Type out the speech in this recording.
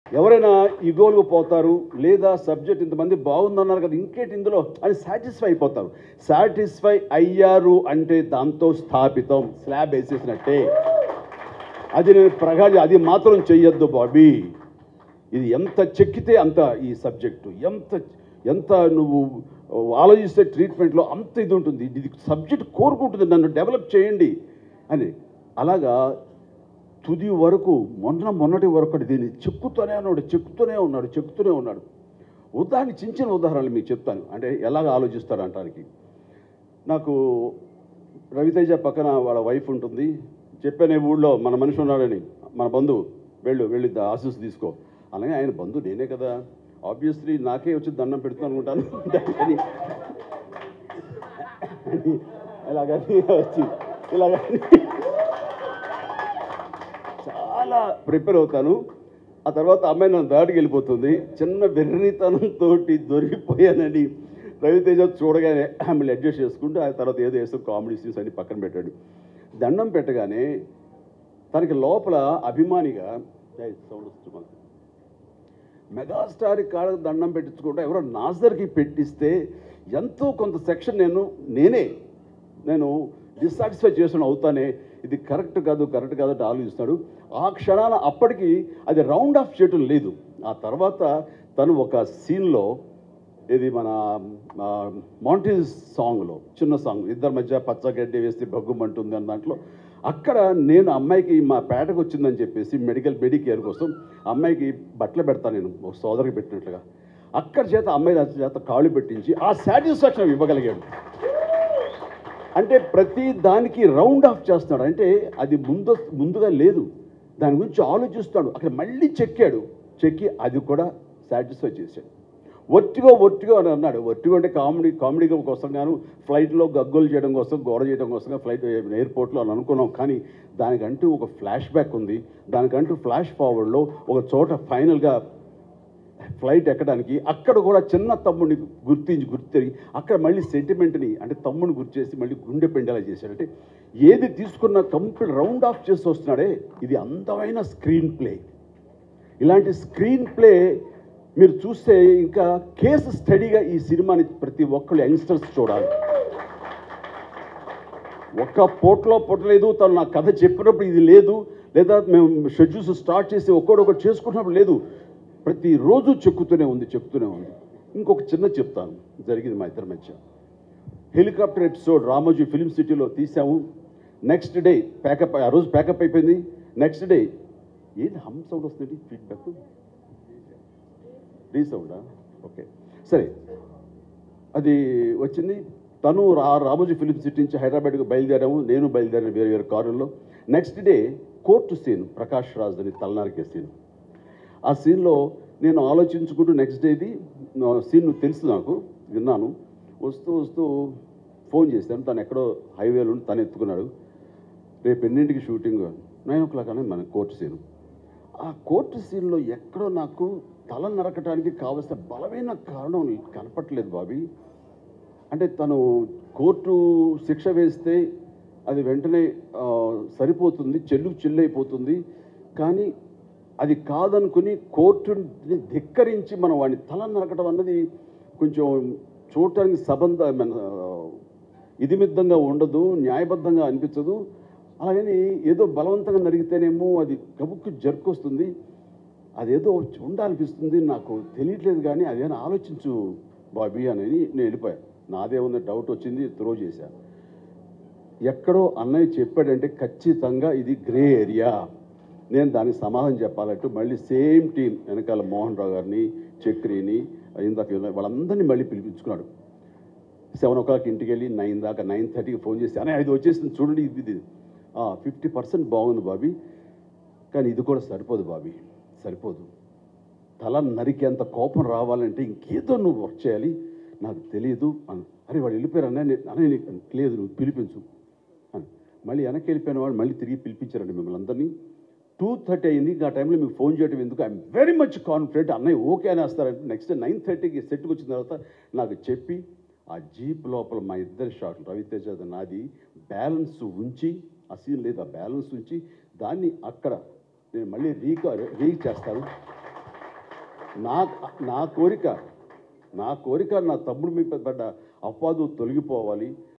ఎవరైనా ఇగోలుకు పోతారు లేదా సబ్జెక్ట్ ఇంతమంది బాగుందన్నారు కదా ఇంకేంటి ఇందులో అని సాటిస్ఫై అయిపోతారు సాటిస్ఫై అయ్యారు అంటే దాంతో స్థాపితం స్లాబ్ వేసేసినట్టే అది నేను ప్రగాఢ అది మాత్రం చెయ్యొద్దు బాబీ ఇది ఎంత చెక్కితే అంత ఈ సబ్జెక్టు ఎంత ఎంత నువ్వు ఆలోచిస్తే ట్రీట్మెంట్లో అంత ఇది ఉంటుంది ఇది సబ్జెక్ట్ కోరుకుంటుంది నన్ను డెవలప్ చేయండి అని అలాగా తుది వరకు మొన్న మొన్నటి వరకు దీన్ని చెక్కుతూనే ఉన్నాడు చెక్కుతూనే ఉన్నాడు చెక్కుతూనే ఉన్నాడు ఉదాహరణ చిన్న చిన్న ఉదాహరణలు మీకు చెప్తాను అంటే ఎలాగ ఆలోచిస్తాడు అంటానికి నాకు రవితేజ పక్కన వాళ్ళ వైఫ్ ఉంటుంది చెప్పాను ఈ ఊళ్ళో మన మనిషి ఉన్నాడని మన బంధువు వెళ్ళు వెళ్ళి దా- ఆశీస్సు తీసుకో అలాగే ఆయన బంధువు నేనే కదా ఆబ్వియస్లీ నాకే వచ్చి దండం పెడుతున్నాను అనుకుంటాను అని ఇలాగని వచ్చి ఇలాగని చాలా ప్రిపేర్ అవుతాను ఆ తర్వాత అమ్మాయి నన్ను దాటికి వెళ్ళిపోతుంది చిన్న వెర్రితనంతో దొరికిపోయానని రవితేజ చూడగానే ఆమెను అడ్జస్ట్ చేసుకుంటూ ఆ తర్వాత ఏదో వేస్తూ కామెడీ సీన్స్ అన్ని పక్కన పెట్టాడు దండం పెట్టగానే తనకి లోపల అభిమానిగా ఏయ్, సౌండ్ వస్తుంది మనకు. మెగాస్టార్ కాడ దండం పెట్టించుకుంటా ఎవరో నాజర్కి పెట్టిస్తే ఎంతో కొంత సెక్షన్ నేను నేనే నేను డిస్సాటిస్ఫై చేసిన అవుతానే ఇది కరెక్ట్ కాదు కరెక్ట్ కాదు అంటే ఆలోచిస్తాడు ఆ క్షణాన అప్పటికి అది రౌండ్ ఆఫ్ చేయటం లేదు ఆ తర్వాత తను ఒక సీన్లో ఇది మన మౌంటైన్స్ సాంగ్లో చిన్న సాంగ్ ఇద్దరి మధ్య పచ్చగడ్డి వేస్తే భగ్గుమంటుంది అన్న దాంట్లో అక్కడ నేను అమ్మాయికి మా పేటకు వచ్చిందని చెప్పేసి మెడికల్ మెడికేర్ కోసం అమ్మాయికి బట్టలు పెడతాను నేను ఒక సోదరికి పెట్టినట్లుగా అక్కడ చేత అమ్మాయి నా చేత కాళ్ళు పెట్టించి ఆ సాటిస్ఫాక్షన్ ఇవ్వగలిగాడు అంటే ప్రతి దానికి రౌండ్ ఆఫ్ చేస్తున్నాడు అంటే అది ముందు ముందుగా లేదు దాని గురించి ఆలోచిస్తాడు అక్కడ మళ్ళీ చెక్కాడు చెక్కి అది కూడా సాటిస్ఫై చేశాడు ఒట్టిగో ఒట్టిగో అని అన్నాడు ఒట్టిగో అంటే కామెడీ కామెడీ కోసం గాను ఫ్లైట్లో గగ్గోలు చేయడం కోసం గోడ చేయడం కోసం ఫ్లైట్ ఎయిర్పోర్ట్లో అని అనుకున్నాం కానీ దానికంటూ ఒక ఫ్లాష్ బ్యాక్ ఉంది దానికంటూ ఫ్లాష్ ఫార్వర్డ్లో ఒక చోట ఫైనల్గా ఫ్లైట్ ఎక్కడానికి అక్కడ కూడా చిన్న తమ్ముడిని గుర్తించి గుర్తిరిగి అక్కడ మళ్ళీ సెంటిమెంట్ని అంటే తమ్ముడిని గుర్తు చేసి మళ్ళీ గుండె పెండేలా చేశాడు అంటే ఏది తీసుకున్న కంప్లీట్ రౌండ్ ఆఫ్ చేసి వస్తున్నాడే ఇది అందమైన స్క్రీన్ ప్లే ఇలాంటి స్క్రీన్ ప్లే మీరు చూస్తే ఇంకా కేసు స్టడీగా ఈ సినిమాని ప్రతి ఒక్కళ్ళు యంగ్స్టర్స్ చూడాలి ఒక్క పోట్లో పొట్టలేదు తను నా కథ చెప్పినప్పుడు ఇది లేదు లేదా మేము షెడ్యూల్స్ స్టార్ట్ చేసి ఒక్కొక్కటి చేసుకుంటున్నప్పుడు లేదు ప్రతిరోజు చెక్కుతూనే ఉంది చెక్కుతూనే ఉంది ఇంకొక చిన్న చెప్తాను జరిగింది మా ఇద్దరి మధ్య హెలికాప్టర్ ఎపిసోడ్ రామోజీ ఫిల్మ్ సిటీలో తీసాము నెక్స్ట్ డే ప్యాకప్ ఆ రోజు ప్యాకప్ అయిపోయింది నెక్స్ట్ డే ఏది హమ్ సౌండ్ వస్తుంది ఫీడ్బ్యాక్ రీసౌండా ఓకే సరే అది వచ్చింది తను రా రామోజీ ఫిలిం సిటీ నుంచి హైదరాబాద్కి బయలుదేరాము నేను బయలుదేరాను వేరే వేరే కారుల్లో next day court scene Prakash Raj అని తలనారికే సీన్ ఆ సీన్లో నేను ఆలోచించుకుంటూ నెక్స్ట్ డేది సీన్ తెలుసు నాకు విన్నాను వస్తూ వస్తూ ఫోన్ చేశాను తను ఎక్కడో హైవేలో ఉండి తను ఎత్తుకున్నాడు రేపు ఎన్నింటికి షూటింగ్ నైన్ ఓ క్లాక్ అని మన కోర్టు సీన్ ఆ కోర్టు సీన్లో ఎక్కడో నాకు తల నరకటానికి కావలసిన బలమైన కారణం కనపట్లేదు బాబీ అంటే తను కోర్టు శిక్ష వేస్తే అది వెంటనే ఆ, సరిపోతుంది చెల్లుకు చెల్లైపోతుంది కానీ అది కాదనుకుని కోర్టుని ధిక్కరించి మనం వాడిని తల నరకడం అన్నది కొంచెం చూడటానికి సబంధ మన, ఇదిమిద్దంగా ఉండదు న్యాయబద్ధంగా అనిపించదు అలాగని ఏదో బలవంతంగా నరిగితేనేమో అది గబుక్కు జరుకొస్తుంది అదేదో ఉండాలనిపిస్తుంది నాకు తెలియట్లేదు కానీ అదేనా ఆలోచించు బాబీ అని నేను వెళ్ళిపోయాను నాదేముంది డౌట్ వచ్చింది త్రో చేశా ఎక్కడో అన్నయ్య చెప్పాడంటే ఖచ్చితంగా ఇది గ్రే ఏరియా నేను దానికి సమాధానం చెప్పాలంటూ మళ్ళీ సేమ్ టీం వెనకాల మోహన్ రావు గారిని చక్రిని ఇందాక ఉన్న వాళ్ళందరినీ మళ్ళీ పిలిపించుకున్నాడు సెవెన్ ఓ క్లాక్ ఇంటికి వెళ్ళి నైన్ దాకా నైన్ థర్టీకి ఫోన్ చేసి అనే అది వచ్చేసింది చూడండి ఇది ఇది ఫిఫ్టీ పర్సెంట్ బాగుంది బాబీ కానీ ఇది కూడా సరిపోదు బాబీ సరిపోదు తల నరికేంత కోపం రావాలంటే ఇంకేదో నువ్వు వర్క్ చేయాలి నాకు తెలియదు అని అరే వాడు వెళ్ళిపోయారు అన్న అనే నీకు లేదు నువ్వు పిలిపించు అని మళ్ళీ వెనక్కి వెళ్ళిపోయిన వాడు మళ్ళీ తిరిగి పిలిపించారండి మిమ్మల్ని అందరినీ టూ థర్టీ అయింది ఇంకా ఆ టైంలో మీకు ఫోన్ చేయడం ఎందుకు ఐఎమ్ వెరీ మచ్ కాన్ఫిడెంట్ అన్నయ్య ఓకే అని వస్తారంటే నెక్స్ట్ నైన్ థర్టీకి సెట్కి వచ్చిన తర్వాత నాకు చెప్పి ఆ జీప్ లోపల మా ఇద్దరి షాట్లు రవితేజ నాది బ్యాలెన్స్ ఉంచి ఆ సీన్ లేదు ఆ బ్యాలెన్స్ ఉంచి దాన్ని అక్కడ నేను మళ్ళీ రీకా రీ చేస్తాను నా నా కోరిక నా కోరిక నా తమ్ముడు మీద పడ్డ అపవాదు తొలగిపోవాలి